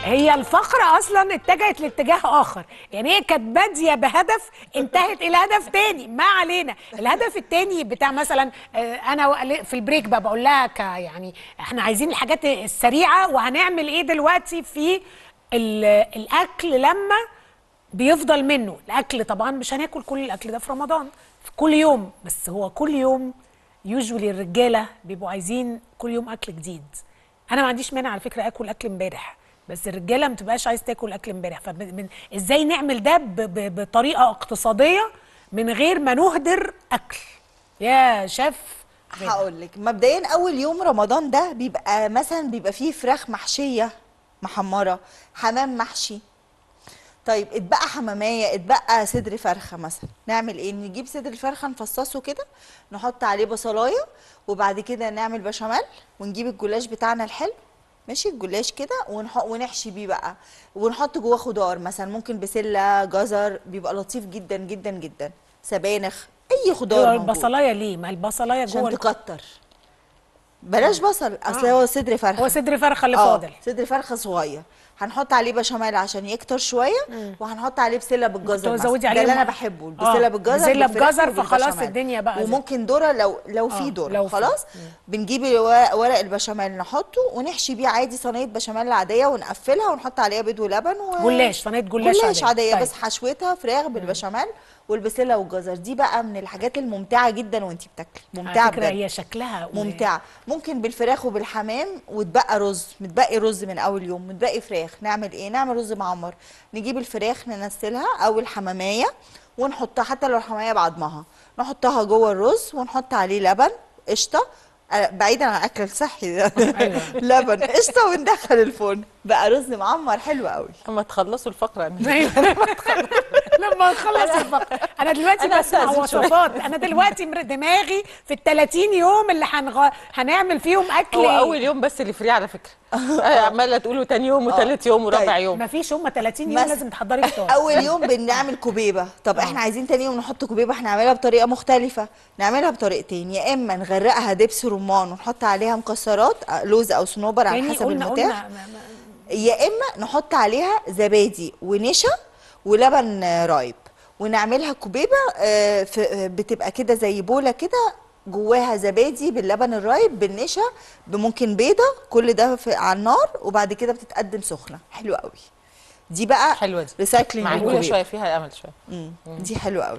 هي الفقرة أصلا اتجهت لاتجاه آخر يعني هي كانت بادية بهدف انتهت إلى هدف تاني ما علينا الهدف التاني بتاع مثلا آه، أنا في البريك بقى بقول لها ك- يعني احنا عايزين الحاجات السريعة وهنعمل إيه دلوقتي في ال- الأكل لما بيفضل منه الأكل طبعا مش هناكل كل الأكل ده في رمضان في كل يوم بس هو كل يوم يوجولي الرجالة بيبقوا عايزين كل يوم أكل جديد انا ما عنديش مانع على فكره اكل اكل امبارح بس الرجاله ما تبقاش عايز تاكل اكل امبارح فمن ازاي نعمل ده ب- ب- بطريقه اقتصاديه من غير ما نهدر اكل يا شيف هقول لك مبدئيا اول يوم رمضان ده بيبقى مثلا بيبقى فيه فراخ محشيه محمره حمام محشي طيب اتبقى حماميه اتبقى صدر فرخه مثلا نعمل ايه نجيب صدر الفرخه نفصصه كده نحط عليه بصلايه وبعد كده نعمل بشاميل ونجيب الجلاش بتاعنا الحلو ماشي الجلاش كده ونح- ونحشي بيه بقى ونحط جواه خضار مثلا ممكن بسله جزر بيبقى لطيف جدا جدا جدا سبانخ اي خضار هو موجود. البصلايه ليه ما البصلايه جوه عشان ال- تكتر بلاش بصل اصل آه. هو صدر فرخه هو صدر فرخه اللي آه، فاضل صدر فرخه صغير هنحط عليه بشاميل عشان يكتر شويه وهنحط عليه بسله بالجزر كنت بزودي مثلاً. عليه ده اللي انا م- بحبه آه، البسله بالجزر بسلة بالفراخ بجزر، فخلاص وبالبشاميل. الدنيا بقى زي- وممكن ذره لو لو في آه، ذره لو في. خلاص بنجيب الو- ورق البشاميل نحطه ونحشي بيه عادي صينيه بشاميل عاديه ونقفلها ونحط عليها بيض ولبن و... جلاش، صينية جلاش جلاش عادية. عاديه طيب. بس حشوتها فراخ بالبشاميل والبسله والجزر دي بقى من الحاجات الممتعه جدا وانت بتاكلي ممتعه على فكره بجد هي شكلها و- ممتعه ممكن بالفراخ وبالحمام وتبقى رز متبقي رز من اول يوم متبقي فراخ نعمل ايه نعمل رز معمر نجيب الفراخ ننسلها او الحماميه ونحطها حتى لو الحماميه بعضمها نحطها جوه الرز ونحط عليه لبن قشطه آه، بعيدا عن الاكل الصحي ده أيوة. لبن قشطه وندخل الفرن بقى رز معمر حلو قوي اما تخلصوا الفقره أنا. أيوة. لما نخلص الفقره انا دلوقتي أنا بسمع أستأذن شوية. وصفات انا دلوقتي مر- دماغي في ال 30 يوم اللي هنغ... هنعمل فيهم اكل هو إيه؟ اول يوم بس اللي فري على فكره آه، عماله تقولوا تاني يوم وتالت يوم ورابع طيب. يوم ما فيش هم 30 يوم مثلا. لازم تحضري فطار اول يوم بنعمل كوبيبه طب احنا عايزين تاني يوم نحط كوبيبه احنا نعملها بطريقه مختلفه نعملها بطريقتين يا اما نغرقها دبس رمان ونحط عليها مكسرات آه، لوز او صنوبر على يعني حسب قلنا المتاح قلنا ما- ما- يا اما نحط عليها زبادي ونشا ولبن آه، رايب ونعملها كوبيبه آه، في- آه، بتبقى كده زي بوله كده جواها زبادي باللبن الرايب بالنشا ممكن بيضه كل ده في على النار وبعد كده بتتقدم سخنه حلوه قوي دي بقى حلوه دي ريسايكلينج معقوله الكوبيبة. شويه فيها امل شويه مم. دي حلوه قوي